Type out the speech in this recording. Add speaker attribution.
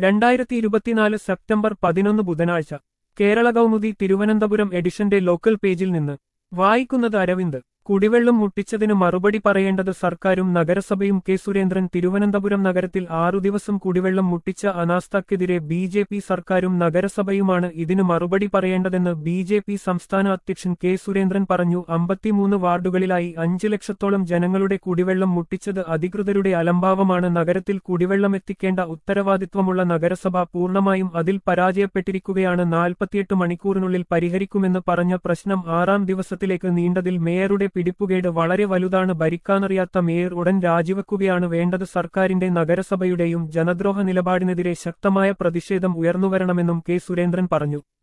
Speaker 1: രണ്ടായിരത്തി ഇരുപത്തിനാല് സെപ്റ്റംബർ പതിനൊന്ന് ബുധനാഴ്ച കേരള കൗമുദി തിരുവനന്തപുരം എഡിഷന്റെ ലോക്കൽ പേജിൽ നിന്ന് വായിക്കുന്നത് അരവിന്ദ് കുടിവെള്ളം മുട്ടിച്ചതിന് മറുപടി പറയേണ്ടത് സർക്കാരും നഗരസഭയും കെ സുരേന്ദ്രൻ തിരുവനന്തപുരം നഗരത്തിൽ ആറു ദിവസം കുടിവെള്ളം മുട്ടിച്ച അനാസ്ഥക്കെതിരെ ബി ജെ പി സർക്കാരും നഗരസഭയുമാണ് ഇതിന് മറുപടി പറയേണ്ടതെന്ന് ബി ജെ പി സംസ്ഥാന അധ്യക്ഷൻ കെ സുരേന്ദ്രൻ പറഞ്ഞു അമ്പത്തിമൂന്ന് വാർഡുകളിലായി അഞ്ച് ലക്ഷത്തോളം ജനങ്ങളുടെ കുടിവെള്ളം മുട്ടിച്ചത് അധികൃതരുടെ അലംഭാവമാണ് നഗരത്തിൽ കുടിവെള്ളം എത്തിക്കേണ്ട ഉത്തരവാദിത്വമുള്ള നഗരസഭ പൂർണ്ണമായും അതിൽ പരാജയപ്പെട്ടിരിക്കുകയാണ് നാൽപ്പത്തിയെട്ട് മണിക്കൂറിനുള്ളിൽ പരിഹരിക്കുമെന്ന് പറഞ്ഞ പ്രശ്നം ആറാം ദിവസത്തിലേക്ക് നീണ്ടതിൽ മേയറുടെ പിടിപ്പുകേട് വളരെ വലുതാണ് ഭരിക്കാനറിയാത്ത മേയർ ഉടൻ രാജിവെക്കുകയാണ് വേണ്ടത് സർക്കാരിന്റെ നഗരസഭയുടെയും ജനദ്രോഹ നിലപാടിനെതിരെ ശക്തമായ പ്രതിഷേധം ഉയർന്നുവരണമെന്നും കെ സുരേന്ദ്രൻ പറഞ്ഞു